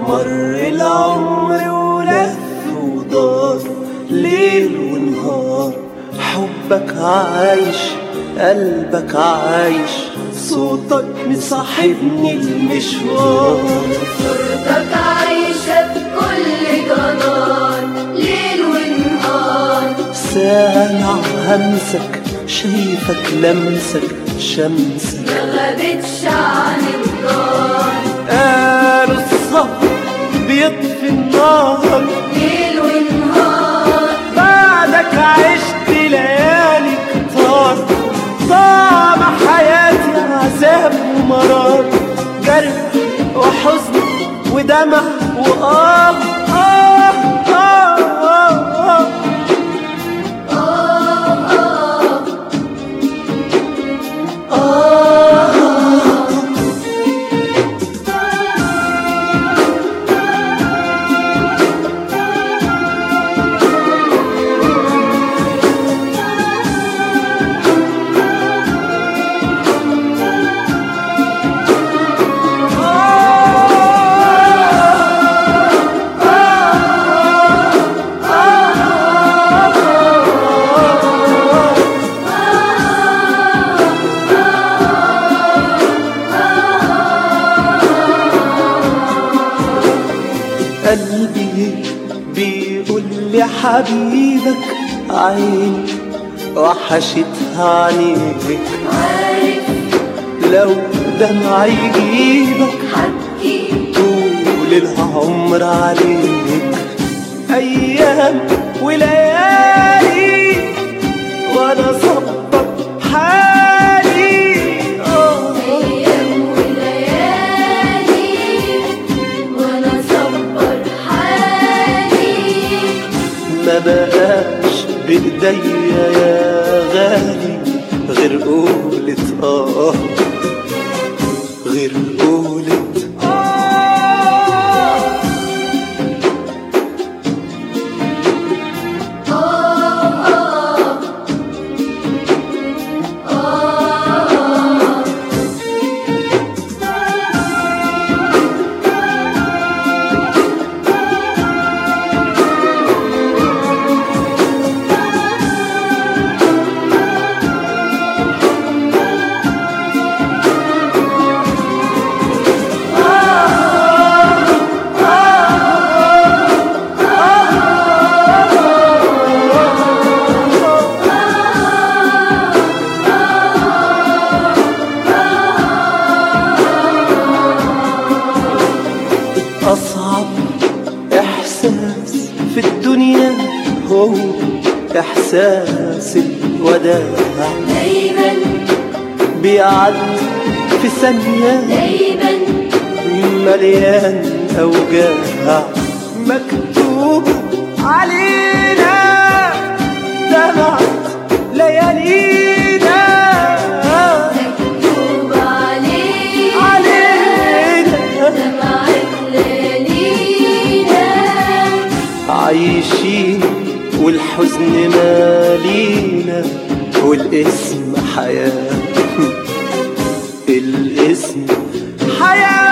مر العمر ولف ودار ليل ونهار حبك عايش قلبك عايش صوتك مصاحبني المشوار صورتك عايشة بكل جدار ليل ونهار سامع همسك شايفك لمسك شمسك ما غابتش عن الدار قالوا الصبر بيطفي النار ليل ونهار بعدك عشت ليالي كتار طعم حياتي عذاب ومرار جرح وحزن ودمع وآه آه آه آه قلبي بيقول لي حبيبك عين وحشتها عينيك عارف لو دمع يجيبك حكي طول العمر عليك أيام وليالي وأنا صبر حالي آه أيام وليالي وأنا صبر حالي ما بقاش بإيديا يا غالي غير قولة آه غير قولة آه أصعب إحساس في الدنيا هو إحساس الوداع دايما بيعدي في ثانية دايما مليان أوجاع مكتوب علينا دمعت ليالينا مكتوب علينا علينا دمعة ليالينا عايشين والحزن مالينا والاسم حياة الاسم حياة